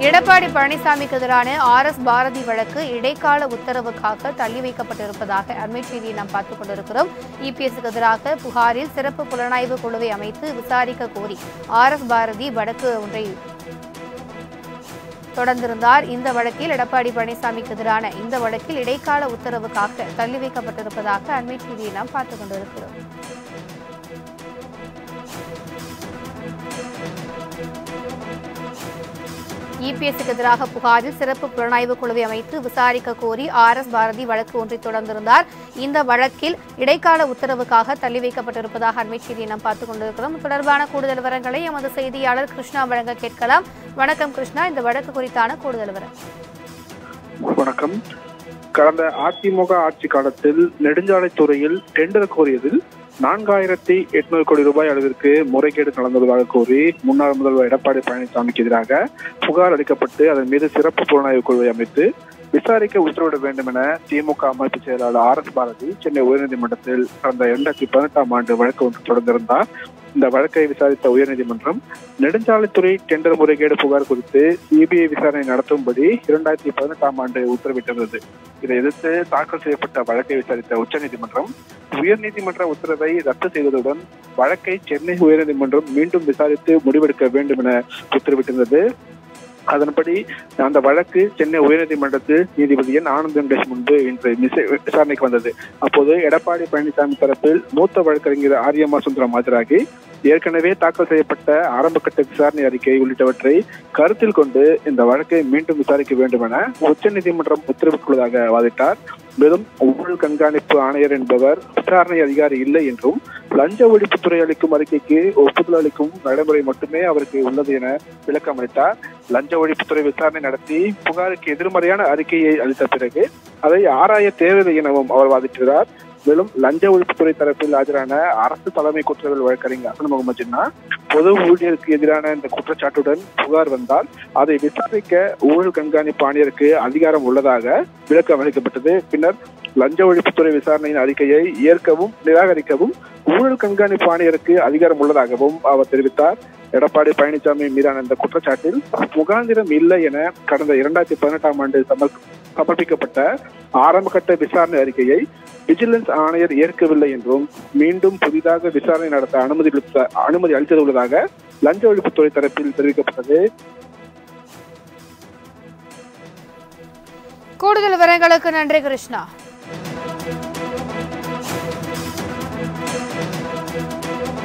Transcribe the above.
எடப்பாடி பழனிசாமிக்கு எதிரான R S Bharathi வழக்கு இடைக்கால உத்தரவுக்காக தள்ளி வைக்கப்பட்டிருப்பதாக அண்மை செய்தியை நாம் பார்த்துக் கொண்டிருக்கிறோம் இபிஎஸ்க்கு எதிராக புகாரில் சிறப்பு புலனாய்வு குழுவை அமைத்து விசாரிக்க கோரி ஆர் எஸ் பாரதி வழக்கு ஒன்றை தொடர்ந்திருந்தார் இந்த வழக்கில் எடப்பாடி பழனிசாமிக்கு எதிரான இந்த வழக்கில் இடைக்கால உத்தரவுக்காக தள்ளி வைக்கப்பட்டிருப்பதாக அண்மை செய்தியை நாம் பார்த்துக் கொண்டிருக்கிறோம் இபிஎஸ்க்கு எதிராக புகாரில் சிறப்பு புலனாய்வு குழுவை அமைத்து விசாரிக்க கோரி ஆர் எஸ் பாரதி வழக்கு ஒன்றை தொடர்ந்திருந்தார் இந்த வழக்கில் இடைக்கால உத்தரவுக்காக தள்ளி வைக்கப்பட்டிருப்பதாக அண்மை செய்தியை நாம் பார்த்துக் கொண்டிருக்கிறோம் இது தொடர்பான கூடுதல் விவரங்களை எமது செய்தியாளர் கிருஷ்ணா வழங்க கேட்கலாம் வணக்கம் கிருஷ்ணா இந்த வழக்கு குறித்தான கூடுதல் விவரம் வணக்கம் கடந்த அதிமுக ஆட்சி காலத்தில் நெடுஞ்சாலைத்துறையில் டெண்டர் கோரியதில் நான்காயிரத்தி எட்நூறு கோடி ரூபாய் அளவிற்கு முறைகேடு நடந்துள்ளதாக கூறி முன்னாள் முதல்வர் எடப்பாடி பழனிசாமிக்கு எதிராக புகார் அளிக்கப்பட்டு அதன் மீது சிறப்பு புலனாய்வு குழுவை அமைத்து விசாரிக்க உத்தரவிட வேண்டும் என திமுக அமைப்பு செயலாளர் ஆர் எஸ் பாரதி சென்னை உயர்நீதிமன்றத்தில் கடந்த இரண்டாயிரத்தி பதினெட்டாம் ஆண்டு வழக்கு ஒன்று தொடர்ந்திருந்தார் இந்த வழக்கை விசாரித்த உயர்நீதிமன்றம் நெடுஞ்சாலைத்துறை டெண்டர் முறைகேடு புகார் குறித்து சிபிஐ விசாரணை நடத்தும்படி இரண்டாயிரத்தி பதினெட்டாம் ஆண்டு உத்தரவிட்டிருந்தது இதை எதிர்த்து தாக்கல் செய்யப்பட்ட வழக்கை விசாரித்த உச்சநீதிமன்றம் உயர்நீதிமன்ற உத்தரவை ரத்து செய்ததுடன் வழக்கை சென்னை உயர்நீதிமன்றம் மீண்டும் விசாரித்து முடிவெடுக்க வேண்டும் என உத்தரவிட்டிருந்தது அதன்படி அந்த வழக்கு சென்னை உயர்நீதிமன்றத்தில் நீதிபதி என் ஆனந்த் வெங்கடேஷ் முன்பு இன்று விசை- விசாரணைக்கு வந்தது அப்போது எடப்பாடி பழனிசாமி தரப்பில் மூத்த வழக்கறிஞர் ஆரியமா சுந்தரம் ஆஜராகி ஏற்கனவே தாக்கல் செய்யப்பட்ட ஆரம்பகட்ட விசாரணை அறிக்கை உள்ளிட்டவற்றை கருத்தில் கொண்டு இந்த வழக்கை மீண்டும் விசாரிக்க வேண்டும் என உச்சநீதிமன்றம் உத்தரவிட்டுள்ளதாக வாதிட்டார் மேலும் ஊழல் கண்காணிப்பு ஆணையர் என்பவர் விசாரணை அதிகாரி இல்லை என்றும் லஞ்ச ஒழிப்புத்துறை அளிக்கும் அறிக்கைக்கு ஒப்புதல் அளிக்கும் நடைமுறை மட்டுமே அவருக்கு உள்ளது என விளக்கம் அளித்தார் லஞ்ச ஒழிப்புத்துறை விசாரணை நடத்தி புகாருக்கு எதிர்மறையான அறிக்கையை அளித்த பிறகு அதை ஆராய தேவையில்லை எனவும் அவர் வாதிட்டுகிறார் மேலும் லஞ்ச ஒழிப்புத்துறை தரப்பில் ஆஜரான அரசு தலைமை குற்றவியல் வழக்கறிஞர் அசன் முகமது ஜின்னா பொது ஊழியருக்கு எதிரான இந்த குற்றச்சாட்டுடன் புகார் வந்தால் அதை விசாரிக்க ஊழல் கண்காணிப்பு ஆணையருக்கு அதிகாரம் உள்ளதாக விளக்கம் அளிக்கப்பட்டது பின்னர் லஞ்ச ஒழிப்புத்துறை விசாரணையின் அறிக்கையை ஏற்கவும் நிராகரிக்கவும் ஊழல் கண்காணிப்பு ஆணையருக்கு அதிகாரம் உள்ளதாகவும் அவர் தெரிவித்தார் எடப்பாடி பழனிசாமி மீதான இந்த குற்றச்சாட்டில் முகாந்திரம் இல்லை என கடந்த இரண்டாயிரத்தி பதினெட்டாம் ஆண்டு சமர்- சமர்ப்பிக்கப்பட்ட ஆரம்பகட்ட விசாரணை அறிக்கையை விஜிலன்ஸ் ஆணையர் ஏற்கவில்லை என்றும் மீண்டும் புதிதாக விசாரணை நடத்த அனுமதி அளித்த- அனுமதி அளித்துள்ளதாக லஞ்ச ஒழிப்புத்துறை தரப்பில் தெரிவிக்கப்பட்டது கூடுதல் விவரங்களுக்கு நன்றி கிருஷ்ணா